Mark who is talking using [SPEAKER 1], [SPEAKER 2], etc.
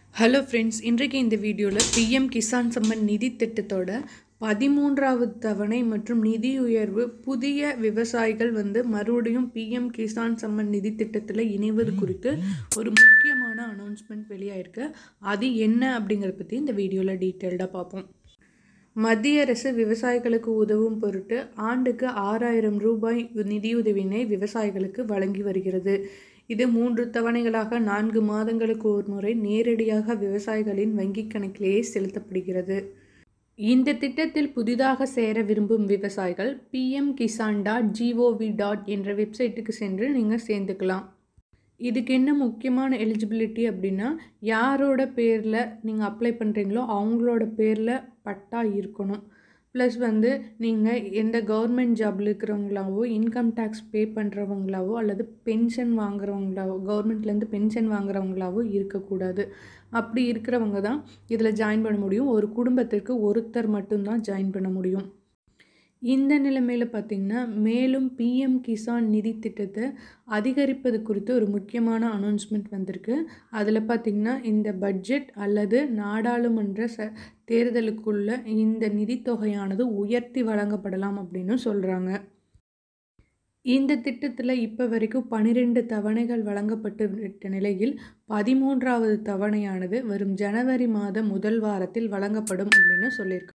[SPEAKER 1] hello friends இன்றைக்கு இந்த வீடியோவில் பிஎம் கிசான் சம்மன் நிதி திட்டத்தோட பதிமூன்றாவது தவணை மற்றும் நிதி உயர்வு புதிய விவசாயிகள் வந்து மறுபடியும் பிஎம் கிசான் சம்மன் நிதி திட்டத்தில் இணைவது குறித்து ஒரு முக்கியமான அனௌன்ஸ்மெண்ட் வெளியாயிருக்கு அது என்ன அப்படிங்கிறத பற்றி இந்த வீடியோவில் டீட்டெயில்டாக பார்ப்போம் மத்திய அரசு விவசாயிகளுக்கு உதவும் பொருட்டு ஆண்டுக்கு ஆறாயிரம் ரூபாய் நிதியுதவியினை விவசாயிகளுக்கு வழங்கி வருகிறது இது மூன்று தவணைகளாக நான்கு மாதங்களுக்கு ஒரு முறை நேரடியாக விவசாயிகளின் வங்கிக் கணக்கிலேயே செலுத்தப்படுகிறது இந்த திட்டத்தில் புதிதாக சேர விரும்பும் விவசாயிகள் PM Kisan dot GOV dot என்ற வெப்சைட்டுக்கு சென்று நீங்கள் சேர்ந்துக்கலாம் இதுக்கு என்ன முக்கியமான எலிஜிபிலிட்டி அப்படின்னா யாரோட பேரில் நீங்கள் அப்ளை பண்ணுறீங்களோ அவங்களோட பேரில் பட்டா இருக்கணும் ப்ளஸ் வந்து நீங்கள் எந்த கவர்மெண்ட் ஜாபில் இருக்கிறவங்களாவோ இன்கம் டேக்ஸ் பே பண்ணுறவங்களாவோ அல்லது பென்ஷன் வாங்குறவங்களாவோ கவர்மெண்ட்லேருந்து பென்ஷன் வாங்குறவங்களாவோ இருக்கக்கூடாது அப்படி இருக்கிறவங்க தான் இதில் ஜாயின் பண்ண முடியும் ஒரு குடும்பத்திற்கு ஒருத்தர் மட்டும்தான் ஜாயின் பண்ண முடியும் இந்த நிலைமையில் பார்த்திங்கன்னா மேலும் பிஎம் கிசான் நிதி திட்டத்தை அதிகரிப்பது குறித்து ஒரு முக்கியமான அனௌன்ஸ்மெண்ட் வந்திருக்கு அதில் பார்த்திங்கன்னா இந்த பட்ஜெட் அல்லது நாடாளுமன்ற ச தேர்தலுக்குள்ள இந்த நிதித்தொகையானது உயர்த்தி வழங்கப்படலாம் அப்படின்னு சொல்கிறாங்க இந்த திட்டத்தில் இப்போ வரைக்கும் பன்னிரெண்டு தவணைகள் வழங்கப்பட்டு விட்ட நிலையில் பதிமூன்றாவது தவணையானது வரும் ஜனவரி மாத முதல் வாரத்தில் வழங்கப்படும் அப்படின்னு சொல்லியிருக்கு